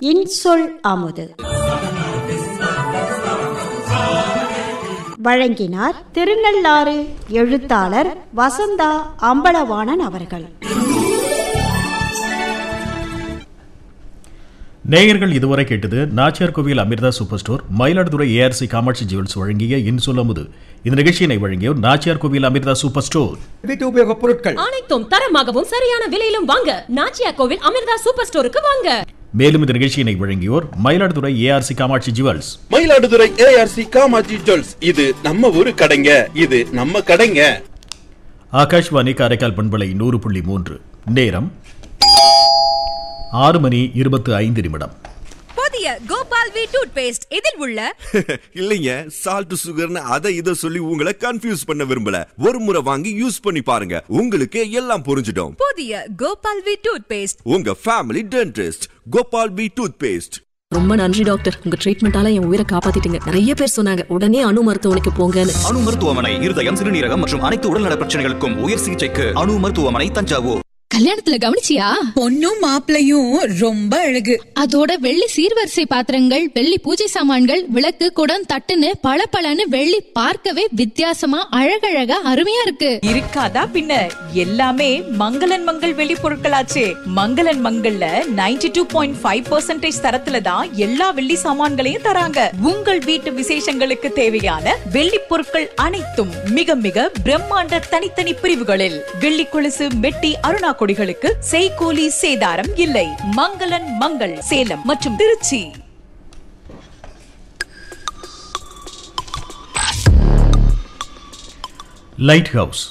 இன்சொல் அமுது வழங்கினார் திருநள்ளாறு எழுத்தாளர் வசந்தா அம்பலவாணன் அவர்கள் நேயர்கள் இதுவரை கேட்டது Nachiyar Kovil Amirtha super store Mayiladuthurai ARC Kamakshi jewels வழங்கிய இன்சொல்லமுது இந்த நிகழ்ச்சியினை வழங்கியோர் நாச்சியார் கோவில் அமிர்தா சூப்பர் ஸ்டோர் வீட்டு உபயோகப் பொருட்கள் அனைத்தும் தரமாகவும் சரியான விலையிலும் வாங்க நாச்சியா கோவில் அமிர்தா சூப்பர் ஸ்டோருக்கு வாங்க மேலும் இந்த நிகழ்ச்சியினை வழங்கியோர் Mayiladuthurai ARC Kamakshi jewels Mayiladuthurai ARC Kamakshi jewels இது நம்ம ஊரு கடைங்க இது நம்ம கடைங்க ஆகாஷ்வாணி காரைக்கால் பண்பலை நூறு புள்ளி மூன்று நேரம் ஆறு மணி இருபத்து ஐந்து நிமிடம் புதிய கோபால் வி டூத் பேஸ்ட் இதில் உள்ள இல்லைங்க சால்ட் சுகர்னு அதை இதை சொல்லி உங்களை கன்ஃபியூஸ் பண்ண விரும்பல ஒரு முறை வாங்கி யூஸ் பண்ணி பாருங்க உங்களுக்கு எல்லாம் புரிஞ்சிடும் புதிய கோபால் வி டூத் பேஸ்ட் உங்க family dentist Gopal B tooth paste ரொம்ப நன்றி டாக்டர் உங்க ட்ரீட்மெண்டால என் உயிரை காப்பாத்திட்டீங்க நிறைய பேர் சொன்னாங்க உடனே அணு மருத்துவமனைக்கு போங்கன்னு அணு மருத்துவமனை இருதயம் சிறுநீரகம் மற்றும் அனைத்து உடல்நல பிரச்சனைகளுக்கும் உயர் சிகிச்சைக்கு அணு மருத்துவமனை தஞ்சாவூர் கல்யாணத்துல கவனிச்சியா பொண்ணும் மாப்பிளையும் ரொம்ப அழகு அதோட வெள்ளி சீர்வரிசை பாத்திரங்கள் வெள்ளி பூஜை சாமான்கள் விளக்கு குடம் தட்டுன்னு பளபளன்னு வெள்ளி பார்க்கவே வித்தியாசமா அழகழகா அருமையா இருக்கு இருக்காதா பின்ன எல்லாமே மங்களன் மங்கள் வெளி பொருட்களாச்சே மங்களன் மங்கள்ல 92.5% டூ பாயிண்ட் ஃபைவ் பர்சன்டேஜ் தரத்துல தான் எல்லா வெள்ளி சாமான்களையும் தராங்க உங்கள் வீட்டு விசேஷங்களுக்கு தேவையான வெள்ளி பொருட்கள் அனைத்தும் மிக மிக பிரம்மாண்ட தனித்தனி பிரிவுகளில் வெள்ளி கொலுசு மெட்டி அருணா கொடிகளுக்கு செய்கூலி சேதாரம் இல்லை மங்களன் மங்கள் சேலம் மற்றும் திருச்சி லைட் ஹவுஸ்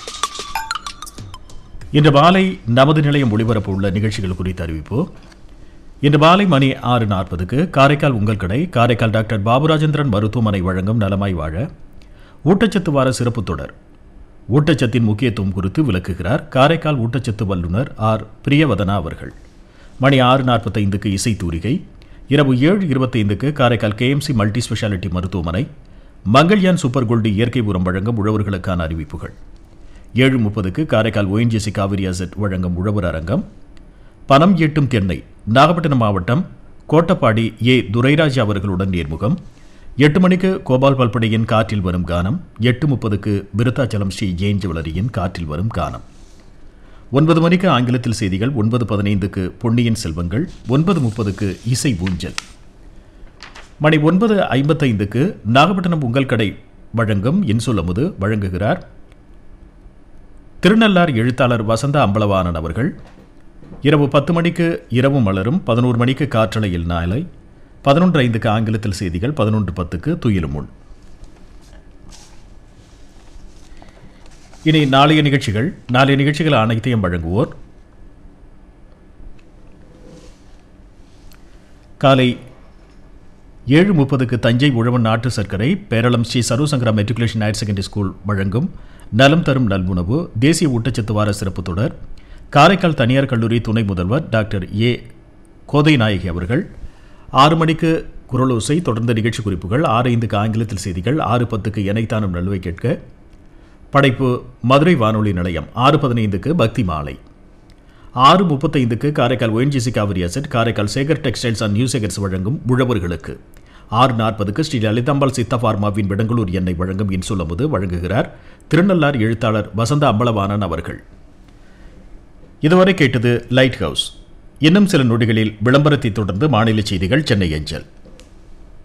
இன்று மாலை நமது நிலையம் ஒளிபரப்பு உள்ள நிகழ்ச்சிகள் குறித்து அறிவிப்பு இன்று மாலை மணி ஆறு நாற்பதுக்கு காரைக்கால் உங்கள் கடை காரைக்கால் டாக்டர் பாபுராஜேந்திரன் மருத்துவமனை வழங்கும் நலமாய் வாழ ஊட்டச்சத்து வார சிறப்பு தொடர் ஊட்டச்சத்தின் முக்கியத்துவம் குறித்து விளக்குகிறார் காரைக்கால் ஊட்டச்சத்து வல்லுநர் ஆர் பிரியவதனா அவர்கள் மணி ஆறு நாற்பத்தைந்துக்கு இசை தூரிகை இரவு ஏழு இருபத்தைந்துக்கு காரைக்கால் கேஎம்சி மல்டி ஸ்பெஷாலிட்டி மருத்துவமனை மங்கள்யான் சூப்பர் கோல்டு இயற்கை உரம் வழங்கும் உழவர்களுக்கான அறிவிப்புகள் ஏழு முப்பதுக்கு காரைக்கால் ஓஎன்ஜிசி காவிரி அசட் வழங்கும் உழவர் அரங்கம் பணம் ஈட்டும் தென்னை நாகப்பட்டினம் மாவட்டம் கோட்டப்பாடி ஏ துரைராஜ் அவர்களுடன் நேர்முகம் எட்டு மணிக்கு கோபால் பல்படையின் காற்றில் வரும் கானம் எட்டு முப்பதுக்கு விருத்தாச்சலம் ஸ்ரீ ஜெயின் ஜுவலரியின் காற்றில் வரும் கானம் ஒன்பது மணிக்கு ஆங்கிலத்தில் செய்திகள் ஒன்பது பதினைந்துக்கு பொன்னியின் செல்வங்கள் ஒன்பது முப்பதுக்கு இசை ஊஞ்சல் மணி ஒன்பது ஐம்பத்தைந்துக்கு நாகப்பட்டினம் உங்கள் கடை வழங்கும் இன்சொல்லமுது வழங்குகிறார் திருநள்ளார் எழுத்தாளர் வசந்த அம்பலவாணன் அவர்கள் இரவு பத்து மணிக்கு இரவு மலரும் பதினோரு மணிக்கு காற்றலையில் நாளை பதினொன்று ஐந்துக்கு ஆங்கிலத்தில் செய்திகள் பதினொன்று பத்துக்கு துயிலும் முன் இனி நாளைய நிகழ்ச்சிகள் நாளைய நிகழ்ச்சிகள் அனைத்தையும் வழங்குவோர் காலை ஏழு முப்பதுக்கு தஞ்சை உழவன் நாட்டு சர்க்கரை Peralam Sri Sarvashankara matriculation higher secondary school வழங்கும் நலம் தரும் நல்வுணவு தேசிய ஊட்டச்சத்து வார சிறப்பு தொடர் காரைக்கால் தனியார் கல்லூரி துணை முதல்வர் டாக்டர் ஏ கோதை நாயகி அவர்கள் ஆறு மணிக்கு குரலோசை தொடர்ந்த நிகழ்ச்சி குறிப்புகள் ஆறு ஐந்துக்கு ஆங்கிலத்தில் செய்திகள் ஆறு பத்துக்கு எனைத்தானும் நல்வை கேட்க படைப்பு மதுரை வானொலி நிலையம் ஆறு பதினைந்துக்கு பக்தி மாலை ஆறு முப்பத்தைந்துக்கு Karaikal ONGC Cauvery asset Karaikal Sekar textiles and new Sekars வழங்கும் உழவர்களுக்கு ஆறு நாற்பதுக்கு ஸ்ரீ லலிதாம்பாள் சித்தா ஃபார்மாவின் விடங்களூர் எண்ணெய் வழங்கும் இன்சொல்லமுது வழங்குகிறார் திருநள்ளார் எழுத்தாளர் வசந்த அம்பலவாணன் அவர்கள் இதுவரை கேட்டது லைட் ஹவுஸ் இன்னும் சில நொடிகளில் விளம்பரத்தை தொடர்ந்து மாநில செய்திகள் சென்னை அஞ்சல்